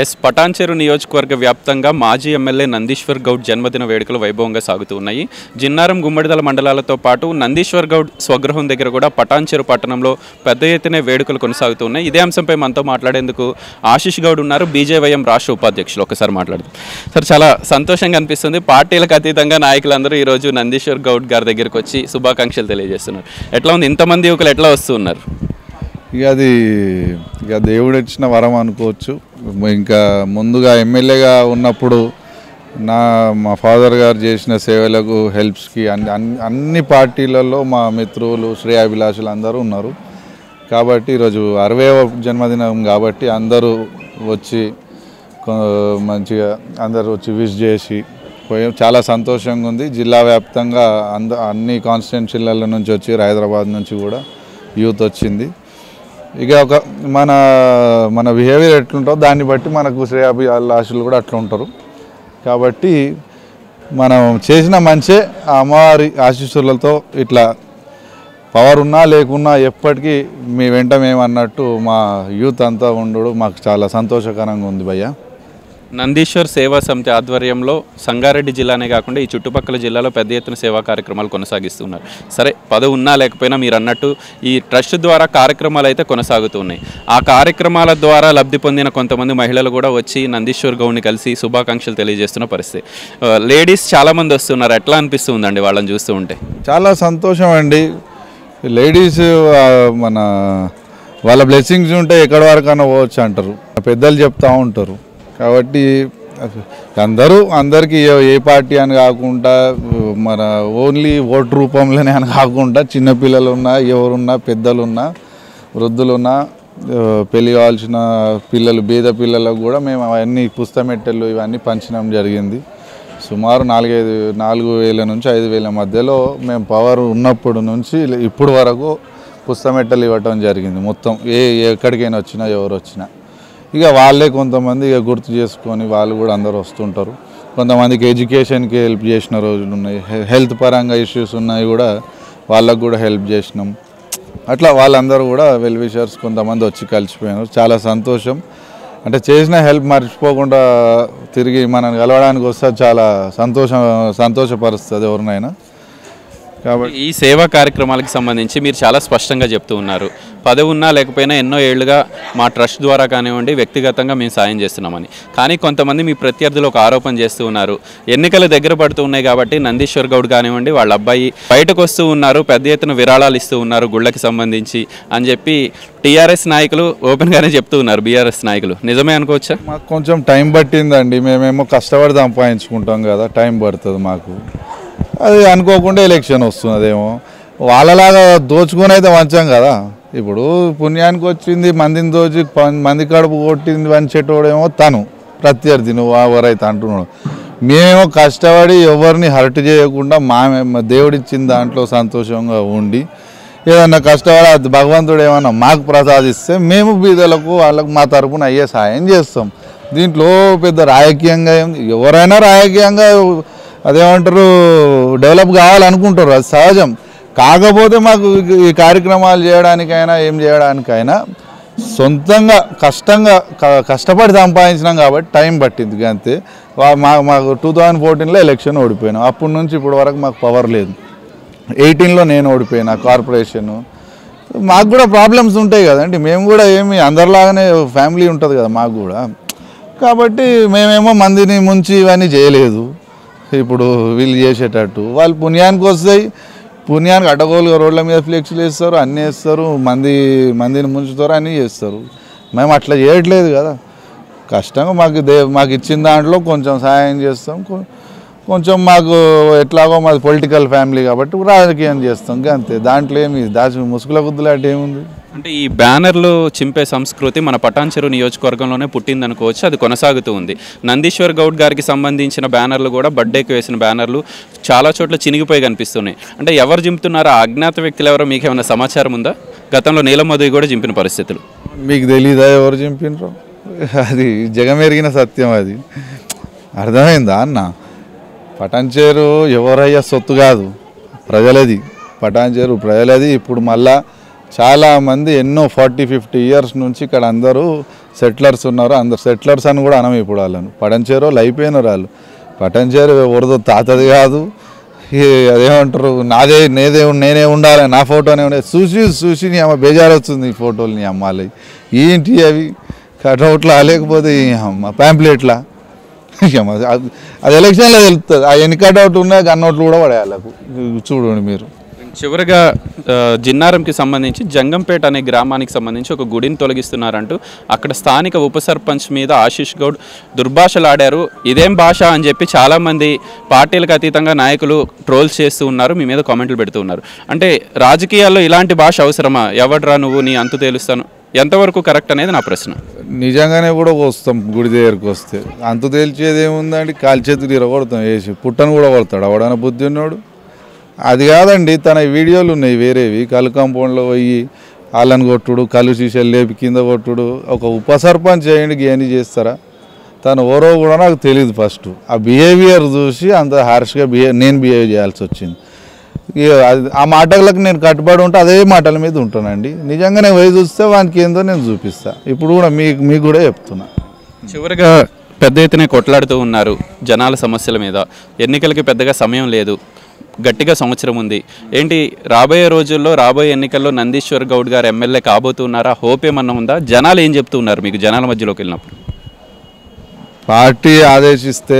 yes Patancheru నియోజకవర్గ వ్యాప్తంగా మాజీ ఎమ్మెల్యే నందీశ్వర్ గౌడ్ జన్మదిన వేడుకలు వైభవంగా సాగుతూ ఉన్నాయి జిన్నారం గుమ్మడిదల మండలాలతో పాటు నందీశ్వర్ గౌడ్ స్వగృహం దగ్గర కూడా పటాన్చెరు పట్టణంలో పెద్ద ఎత్తున వేడుకలు కొనసాగుతూ ఉన్నాయి ఇదే అంశంపై మనతో మాట్లాడేందుకు ఆశీష్ గౌడ్ ఉన్నారు బీజేవైఎం రాష్ట్ర ఉపాధ్యక్షులు ఒకసారి మాట్లాడదాం సార్ చాలా సంతోషంగా అనిపిస్తుంది పార్టీలకు అతీతంగా నాయకులందరూ ఈరోజు నందీశ్వర్ గౌడ్ గారి దగ్గరికి వచ్చి శుభాకాంక్షలు తెలియజేస్తున్నారు ఎట్లా ఉంది ఇంతమంది యువకులు ఎట్లా వస్తూ ఉన్నారు ఇక అది ఇక దేవుడు ఇచ్చిన వరం అనుకోవచ్చు ఇంకా ముందుగా ఎమ్మెల్యేగా ఉన్నప్పుడు నా మా ఫాదర్ గారు చేసిన సేవలకు హెల్ప్స్కి అన్ని అన్ని అన్ని పార్టీలలో మా మిత్రులు శ్రేయాభిలాషులు అందరూ ఉన్నారు కాబట్టి ఈరోజు అరవైవ జన్మదినం కాబట్టి అందరూ వచ్చి కొ- మంచిగా అందరూ వచ్చి విష్ చేసి పోయి చాలా సంతోషంగా ఉంది జిల్లా వ్యాప్తంగా అంద అన్ని కాన్స్టిట్యున్సీల నుంచి వచ్చి హైదరాబాద్ నుంచి కూడా యూత్ వచ్చింది ఇక ఒక మన మన బిహేవియర్ ఎట్లుంటుందో దాన్ని బట్టి మనకు శ్రేయాభిలాషులు కూడా అట్లా ఉంటారు కాబట్టి మనం చేసిన మంచే ఆ అమ్మవారి ఆశీస్సులతో ఇట్లా పవర్ ఉన్నా లేకున్నా ఎప్పటికీ మీ వెంట మేము అన్నట్టు మా యూత్ అంతా ఉండడు మాకు చాలా సంతోషకరంగా ఉంది భయ్య నందీశ్వర్ సేవా సమితి ఆధ్వర్యంలో సంగారెడ్డి జిల్లానే కాకుండా ఈ చుట్టుపక్కల జిల్లాలో పెద్ద ఎత్తున సేవా కార్యక్రమాలు కొనసాగిస్తున్నారు సరే పదవి ఉన్నా లేకపోయినా మీరు అన్నట్టు ఈ ట్రస్ట్ ద్వారా కార్యక్రమాలు అయితే కొనసాగుతున్నాయి ఆ కార్యక్రమాల ద్వారా లబ్ధి పొందిన కొంతమంది మహిళలు కూడా వచ్చి నందీశ్వర్ గౌడ్ని కలిసి శుభాకాంక్షలు తెలియజేస్తున్న పరిస్థితి ఆ, లేడీస్ చాలామంది వస్తున్నారు ఎట్లా అనిపిస్తుందండి వాళ్ళని చూస్తూ ఉంటే చాలా సంతోషం అండి లేడీస్ ఆ, మన వాళ్ళ బ్లెస్సింగ్స్ ఉంటే ఎక్కడి వరకైనా పోవచ్చు అంటారు పెద్దలు చెప్తా ఉంటారు కాబట్టి అందరూ అందరికీ ఏ- ఏ పార్టీ అని కాకుండా మన ఓన్లీ ఓటు రూపంలోనే అని కాకుండా చిన్నపిల్లలు ఉన్నా ఎవరున్నా పెద్దలున్నా వృద్ధులున్నా ఆ, పెళ్లి కావాల్సిన పిల్లలు బీద పిల్లలకు కూడా మేము అవన్నీ పుస్తమెట్టెలు ఇవన్నీ పంచడం జరిగింది సుమారు నాలుగైదు నాలుగు వేల నుంచి ఐదు వేల మధ్యలో మేము పవర్ ఉన్నప్పుడు నుంచి ఇప్పుడు వరకు పుస్తమెట్టలు ఇవ్వటం జరిగింది మొత్తం ఏ ఎక్కడికైనా వచ్చినా ఎవరు వచ్చినా ఇక వాళ్ళే కొంతమంది ఇక గుర్తు చేసుకొని వాళ్ళు కూడా అందరూ వస్తుంటారు కొంతమందికి ఎడ్యుకేషన్కి హెల్ప్ చేసిన రోజులు ఉన్నాయి హె- హెల్త్ పరంగా ఇష్యూస్ ఉన్నాయి కూడా వాళ్ళకు కూడా హెల్ప్ చేసినాం అట్లా వాళ్ళందరూ కూడా వెల్ విషర్స్ కొంతమంది వచ్చి కలిసిపోయినారు చాలా సంతోషం అంటే చేసిన హెల్ప్ మర్చిపోకుండా తిరిగి మనం కలవడానికి వస్తే చాలా సంతోషం సంతోషపరుస్తుంది ఎవరినైనా కాబట్టి ఈ సేవా కార్యక్రమాలకు సంబంధించి మీరు చాలా స్పష్టంగా చెప్తూ ఉన్నారు పదవి ఉన్నా లేకపోయినా ఎన్నో ఏళ్లుగా మా ట్రస్ట్ ద్వారా కానివ్వండి వ్యక్తిగతంగా మేము సాయం చేస్తున్నామని కానీ కొంతమంది మీ ప్రత్యర్థులు ఒక ఆరోపణ చేస్తూ ఉన్నారు ఎన్నికలు దగ్గర పడుతూ ఉన్నాయి కాబట్టి నందీశ్వర్ గౌడ్ కానివ్వండి వాళ్ళ అబ్బాయి బయటకు వస్తూ ఉన్నారు పెద్ద ఎత్తున విరాళాలు ఇస్తూ ఉన్నారు గుళ్ళకి సంబంధించి అని చెప్పి టీఆర్ఎస్ నాయకులు ఓపెన్గానే చెప్తూ ఉన్నారు బీఆర్ఎస్ నాయకులు నిజమే అనుకోవచ్చా మాకు కొంచెం టైం పట్టిందండి మేమేమో కష్టపడి సంపాదించుకుంటాం కదా టైం పడుతుంది మాకు అది అనుకోకుండా ఎలక్షన్ వస్తుంది అదేమో వాళ్ళలాగా దోచుకొని అయితే వంచాం కదా ఇప్పుడు పుణ్యానికి వచ్చింది మందిని దోచి ప- మంది కడుపు కొట్టింది వంచేటోడేమో తను ప్రత్యర్థి నువ్వు ఎవరైతే అంటున్నాడు మేమేమో కష్టపడి ఎవరిని హర్ట్ చేయకుండా మా మా దేవుడిచ్చిన దాంట్లో సంతోషంగా ఉండి ఏదన్నా కష్టపడి అది భగవంతుడు ఏమన్నా మాకు ప్రసాదిస్తే మేము బీదలకు వాళ్ళకు మా తరపున అయ్యే సాయం చేస్తాం దీంట్లో పెద్ద రాజకీయంగా ఏం ఎవరైనా రాజకీయంగా అదేమంటారు డెవలప్ కావాలనుకుంటారు అది సహజం కాకపోతే మాకు ఈ కార్యక్రమాలు చేయడానికైనా ఏం చేయడానికైనా సొంతంగా కష్టంగా క- కష్టపడి సంపాదించినాం కాబట్టి టైం పట్టింది ఇక అంతే వా- మా మాకు టూ థౌజండ్ ఫోర్టీన్లో ఎలక్షన్ ఓడిపోయినాం అప్పటి నుంచి ఇప్పటి వరకు మాకు పవర్ లేదు ఎయిటీన్లో నేను ఓడిపోయినా కార్పొరేషను మాకు కూడా ప్రాబ్లమ్స్ ఉంటాయి కదండి మేము కూడా ఏమి అందరిలాగానే ఫ్యామిలీ ఉంటుంది కదా మాకు కూడా కాబట్టి మేమేమో మందిని ముంచి ఇవన్నీ చేయలేదు ఇప్పుడు వీళ్ళు చేసేటట్టు వాళ్ళు పుణ్యానికి వస్తాయి పుణ్యానికి అడ్డగోలుగా రోడ్ల మీద ఫ్లెక్స్లు వేస్తారు అన్నీ వేస్తారు మంది మందిని ముంచుతారు అన్నీ చేస్తారు మేము అట్లా చేయట్లేదు కదా కష్టంగా మాకు దే మాకు ఇచ్చిన దాంట్లో కొంచెం సహాయం చేస్తాం కొ- కొంచెం మాకు ఎట్లాగో మాది పొలిటికల్ ఫ్యామిలీ కాబట్టి రాజకీయం చేస్తాం ఇంకా అంతే దాంట్లో ఏమి దాచి ముసుగుల గుద్దులాంటి ఏముంది అంటే ఈ బ్యానర్లు చింపే సంస్కృతి మన పటాన్చెరు నియోజకవర్గంలోనే పుట్టిందనుకోవచ్చు అది కొనసాగుతూ ఉంది నందీశ్వర్ గౌడ్ గారికి సంబంధించిన బ్యానర్లు కూడా బర్త్డేకి వేసిన బ్యానర్లు చాలా చోట్ల చినిగిపోయి కనిపిస్తున్నాయి అంటే ఎవరు చింపుతున్నారో ఆ అజ్ఞాత వ్యక్తులు ఎవరో మీకు ఏమైనా సమాచారం ఉందా గతంలో నీలం మధువి కూడా చింపిన పరిస్థితులు మీకు తెలీదా ఎవరు చంపినరు అది జగమెరిగిన సత్యం అది అర్థమైందా అన్న పటాన్చేరు ఎవరయ్యా సొత్తు కాదు ప్రజలది పటాన్చేరు ప్రజలది ఇప్పుడు మళ్ళా చాలామంది ఎన్నో ఫార్టీ ఫిఫ్టీ ఇయర్స్ నుంచి ఇక్కడ అందరూ సెటిలర్స్ ఉన్నారు అందరు సెటిలర్స్ అని కూడా అనం ఇప్పుడు వాళ్ళను పటంచేరు వాళ్ళు అయిపోయినారు వాళ్ళు పటంచేరు ఎవరిదో తాతది కాదు ఈ అదేమంటారు నాదే నేదే నేనే ఉండాలి నా ఫోటోనే ఉండాలి చూసి చూసి నీ అమ్మ బేజారు వస్తుంది ఈ ఫోటోలు నీ అమ్మాలి ఏంటి అవి కటౌట్లా లేకపోతే ఈ అమ్మ ప్యాంప్లెట్లా ఇక మరి అది అది ఎలక్షన్లో తెలుస్తుంది ఆ ఎన్ని కట్అవుట్ ఉన్నాయి గన్నోట్లు కూడా పడేయాలి చూడండి మీరు చివరిగా ఆ, జిన్నారంకి సంబంధించి జంగంపేట అనే గ్రామానికి సంబంధించి ఒక గుడిని తొలగిస్తున్నారంటూ అక్కడ స్థానిక ఉప సర్పంచ్ మీద ఆశీష్ గౌడ్ దుర్భాషలాడారు ఇదేం భాష అని చెప్పి చాలామంది పార్టీలకు అతీతంగా నాయకులు ట్రోల్స్ చేస్తూ ఉన్నారు మీ మీద కామెంట్లు పెడుతూ ఉన్నారు అంటే రాజకీయాల్లో ఇలాంటి భాష అవసరమా ఎవడ్రా నువ్వు నీ అంతు తేలుస్తాను ఎంతవరకు కరెక్ట్ అనేది నా ప్రశ్న నిజంగానే కూడా వస్తాం గుడి దగ్గరికి వస్తే అంత తేల్చేది ఏముందండి కాలి చేతులు ఇరగొడతాం వేసి పుట్టను కూడా కొడతాడు అవడన బుద్ధి ఉన్నాడు అది కాదండి తన వీడియోలు ఉన్నాయి వేరేవి కళ్ళు కాంపౌండ్లో పోయి వాళ్ళని కొట్టుడు కళ్ళు సీసాలు లేపి కింద కొట్టుడు ఒక ఉప సర్పంచ్ చేయండి ఇవన్నీ చేస్తారా తను ఎవరో కూడా నాకు తెలియదు ఫస్ట్ ఆ బిహేవియర్ చూసి అంత హార్ష్గా బిహేవ్ నేను బిహేవ్ చేయాల్సి వచ్చింది ఇక అది ఆ మాటలకు నేను కట్టుబడి ఉంటే అదే మాటల మీద ఉంటానండి నిజంగానే పోయి చూస్తే వానికి ఏందో నేను చూపిస్తా ఇప్పుడు కూడా మీకు మీకు కూడా చెప్తున్నా చివరిగా పెద్ద ఎత్తున కొట్లాడుతూ ఉన్నారు జనాల సమస్యల మీద ఎన్నికలకి పెద్దగా సమయం లేదు గట్టిగా సంవత్సరం ఉంది ఏంటి రాబోయే రోజుల్లో రాబోయే ఎన్నికల్లో నందీశ్వర్ గౌడ్ గారు ఎమ్మెల్యే కాబోతున్నారా హోప్ ఏమన్నా ఉందా జనాలు ఏం చెప్తూ ఉన్నారు మీకు జనాల మధ్యలోకి వెళ్ళినప్పుడు పార్టీ ఆదేశిస్తే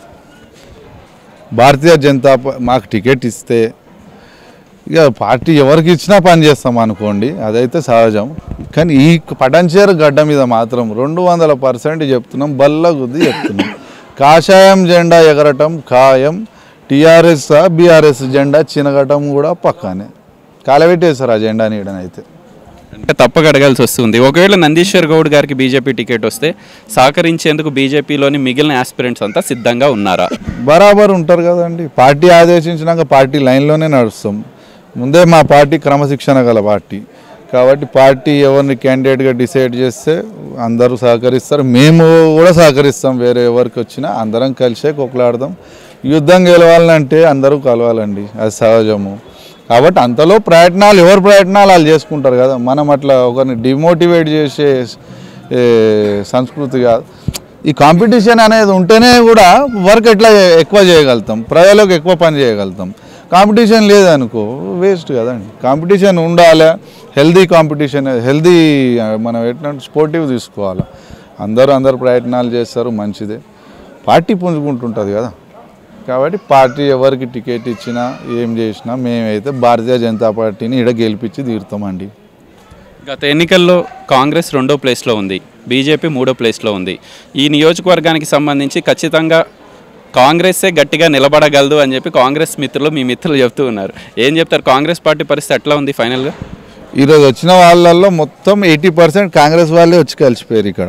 భారతీయ జనతా పా- మాకు టికెట్ ఇస్తే ఇక పార్టీ ఎవరికి ఇచ్చినా పని చేస్తాం అనుకోండి అదైతే సహజం కానీ ఈ పటంచేరు గడ్డ మీద మాత్రం రెండు వందల పర్సెంట్ చెప్తున్నాం బల్ల గుద్ది చెప్తున్నాం కాషాయం జెండా ఎగరటం ఖాయం టీఆర్ఎస్ బీఆర్ఎస్ జెండా చినగటం కూడా పక్కానే కాలబెట్టేశారు ఆ జెండా నీడనైతే అంటే తప్పక అడగాల్సి వస్తుంది ఒకవేళ నందీశ్వర్ గౌడ్ గారికి బీజేపీ టికెట్ వస్తే సహకరించేందుకు బీజేపీలోని మిగిలిన ఆస్పిరెంట్స్ అంతా సిద్ధంగా ఉన్నారా బరాబర్ ఉంటారు కదండి పార్టీ ఆదేశించినాక పార్టీ లైన్లోనే నడుస్తాం ముందే మా పార్టీ క్రమశిక్షణ గల పార్టీ కాబట్టి పార్టీ ఎవరిని క్యాండిడేట్గా డిసైడ్ చేస్తే అందరూ సహకరిస్తారు మేము కూడా సహకరిస్తాం వేరే ఎవరికి వచ్చినా అందరం కలిసే కొట్లాడదాం యుద్ధం గెలవాలంటే అందరూ కలవాలండి అది సహజము కాబట్టి అంతలో ప్రయత్నాలు ఎవరి ప్రయత్నాలు వాళ్ళు చేసుకుంటారు కదా మనం అట్లా ఒకరిని డిమోటివేట్ చేసే ఏ, సంస్కృతి కాదు ఈ కాంపిటీషన్ అనేది ఉంటేనే కూడా వర్క్ ఎట్లా ఎక్కువ చేయగలుగుతాం ప్రజలకు ఎక్కువ పని చేయగలుగుతాం కాంపిటీషన్ లేదనుకో వేస్ట్ కదండి కాంపిటీషన్ ఉండాలి హెల్దీ కాంపిటీషన్ హెల్దీ మనం ఎట్లా స్పోర్టివ్ తీసుకోవాలి అందరూ అందరు ప్రయత్నాలు చేస్తారు మంచిదే పార్టీ పుంజుకుంటుంటుంది కదా కాబట్టి పార్టీ ఎవరికి టికెట్ ఇచ్చినా ఏం చేసినా మేమైతే భారతీయ జనతా పార్టీని ఇడ గెలిపించి తీరుతామండి గత ఎన్నికల్లో కాంగ్రెస్ రెండో ప్లేస్లో ఉంది బీజేపీ మూడో ప్లేస్లో ఉంది ఈ నియోజకవర్గానికి సంబంధించి ఖచ్చితంగా కాంగ్రెస్సే గట్టిగా నిలబడగలదు అని చెప్పి కాంగ్రెస్ మిత్రులు మీ మిత్రులు చెప్తూ ఉన్నారు ఏం చెప్తారు కాంగ్రెస్ పార్టీ పరిస్థితి ఎట్లా ఉంది ఫైనల్గా ఈరోజు వచ్చిన వాళ్ళల్లో మొత్తం ఎయిటీ పర్సెంట్ కాంగ్రెస్ వాళ్ళే వచ్చి కలిసిపోయారు ఇక్కడ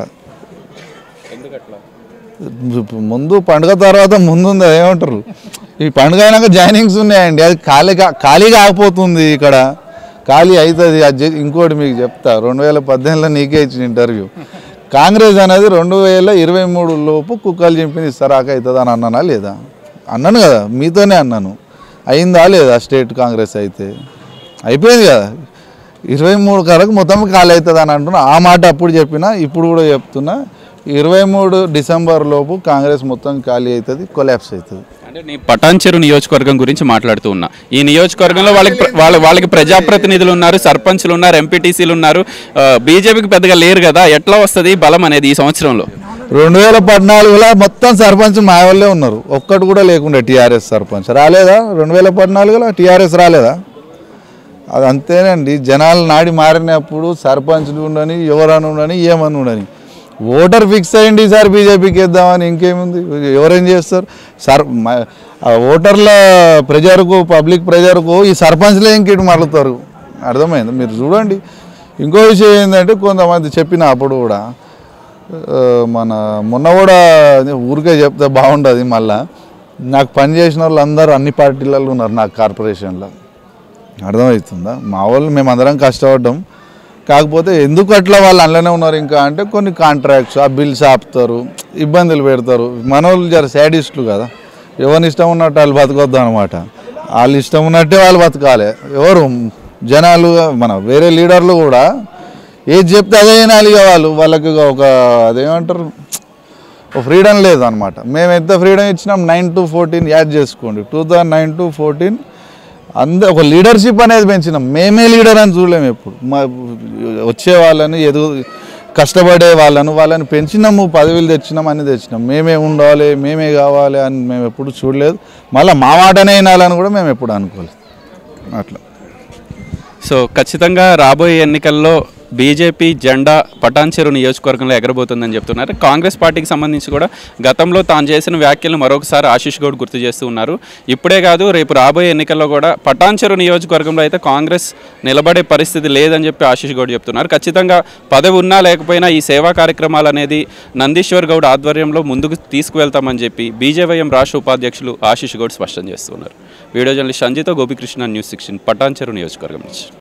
ముందు పండుగ తర్వాత ముందు ఉంది ఏమంటారు ఈ పండుగ అయినాక జాయినింగ్స్ ఉన్నాయండి అది ఖాళీగా ఖాళీగా ఆగిపోతుంది ఇక్కడ ఖాళీ అవుతుంది అది చె- ఇంకోటి మీకు చెప్తా రెండు వేల పద్దెనిమిదిలో నీకే ఇచ్చిన ఇంటర్వ్యూ కాంగ్రెస్ అనేది రెండు వేల ఇరవై మూడు లోపు కుక్కలు చింపిన ఇస్తారాక అవుతుంది అని అన్నానా లేదా అన్నాను కదా మీతోనే అన్నాను అయిందా లేదా స్టేట్ కాంగ్రెస్ అయితే అయిపోయింది కదా ఇరవై మూడు కరకు మొత్తం ఖాళీ అవుతుంది అని అంటున్నా ఆ మాట అప్పుడు చెప్పినా ఇప్పుడు కూడా చెప్తున్నా ఇరవై మూడు డిసెంబర్ లోపు కాంగ్రెస్ మొత్తం ఖాళీ అవుతుంది కొలాప్స్ అవుతుంది అంటే నీ పటాన్చెరు నియోజకవర్గం గురించి మాట్లాడుతూ ఉన్నా ఈ నియోజకవర్గంలో వాళ్ళకి ప్ర- వాళ్ళ వాళ్ళకి ప్రజాప్రతినిధులు ఉన్నారు సర్పంచులు ఉన్నారు ఎంపీటీసీలు ఉన్నారు ఆ, బీజేపీకి పెద్దగా లేరు కదా ఎట్లా వస్తుంది బలం అనేది ఈ సంవత్సరంలో రెండు వేల పద్నాలుగులో మొత్తం సర్పంచ్ మా వాళ్ళే ఉన్నారు ఒక్కటి కూడా లేకుండా టీఆర్ఎస్ సర్పంచ్ రాలేదా రెండు వేల పద్నాలుగులో టీఆర్ఎస్ రాలేదా అది అంతేనండి జనాలు నాడి మారినప్పుడు సర్పంచ్లు ఉండని ఎవరని ఉండని ఏమని ఉండని ఓటర్ ఫిక్స్ అయ్యింది ఈసారి బీజేపీకి వేద్దామని ఇంకేముంది ఎవరేం చేస్తారు సర్ మ- ఆ ఓటర్ల ప్రజలకు పబ్లిక్ ప్రజలకు ఈ సర్పంచ్లే ఇంకేటి మరలుతారు అర్థమైంది మీరు చూడండి ఇంకో విషయం ఏంటంటే కొంతమంది చెప్పిన అప్పుడు కూడా ఆ, మన మొన్న కూడా ఊరికే చెప్తే బాగుంటుంది మళ్ళా నాకు పని చేసిన వాళ్ళు అందరూ అన్ని పార్టీలలో ఉన్నారు నాకు కార్పొరేషన్లో అర్థమవుతుందా మా వాళ్ళు మేమందరం కష్టపడ్డాం కాకపోతే ఎందుకు అట్లా వాళ్ళు అందులోనే ఉన్నారు ఇంకా అంటే కొన్ని కాంట్రాక్ట్స్ ఆ బిల్స్ ఆపుతారు ఇబ్బందులు పెడతారు మన వాళ్ళు జర శాడిస్టులు కదా ఎవరిని ఇష్టం ఉన్నట్టు వాళ్ళు బతకొద్దాం అనమాట వాళ్ళు ఇష్టం ఉన్నట్టే వాళ్ళు బతకాలి ఎవరు జనాలు మన వేరే లీడర్లు కూడా ఏది చెప్తే అదే వినాలి ఇక వాళ్ళు వాళ్ళకి ఇక ఒక అదేమంటారు ఒక ఫ్రీడమ్ లేదు అనమాట మేము ఎంత ఫ్రీడమ్ ఇచ్చినాం నైన్ టు ఫోర్టీన్ యాడ్ చేసుకోండి two thousand nine to fourteen అందరూ ఒక లీడర్షిప్ అనేది పెంచినాం మేమే లీడర్ అని చూడలేము ఎప్పుడు మా వచ్చే వాళ్ళని ఎదుగు కష్టపడే వాళ్ళను వాళ్ళని పెంచినాము పదవులు తెచ్చినాం అన్ని తెచ్చినాం మేమే ఉండాలి మేమే కావాలి అని మేము ఎప్పుడు చూడలేదు మళ్ళీ మా మాటనే వినాలని కూడా మేము ఎప్పుడు అనుకోలేదు అట్లా సో ఖచ్చితంగా రాబోయే ఎన్నికల్లో బీజేపీ జెండా పటాన్చెరు నియోజకవర్గంలో ఎగరబోతుందని చెప్తున్నారు కాంగ్రెస్ పార్టీకి సంబంధించి కూడా గతంలో తాను చేసిన వ్యాఖ్యలను మరొకసారి ఆశీష్ గౌడ్ గుర్తు చేస్తూ ఉన్నారు ఇప్పుడే కాదు రేపు రాబోయే ఎన్నికల్లో కూడా పటాన్చెరు నియోజకవర్గంలో అయితే కాంగ్రెస్ నిలబడే పరిస్థితి లేదని చెప్పి ఆశీష్ గౌడ్ చెప్తున్నారు ఖచ్చితంగా పదవి ఉన్నా లేకపోయినా ఈ సేవా కార్యక్రమాలు అనేది నందీశ్వర్ గౌడ్ ఆధ్వర్యంలో ముందుకు తీసుకువెళ్తామని చెప్పి బీజేవైఎం రాష్ట్ర ఉపాధ్యక్షులు ఆశీష్ గౌడ్ స్పష్టం చేస్తున్నారు video journalist Sanjitha Gopikrishna news sixteen Patancheru నియోజకవర్గం నుంచి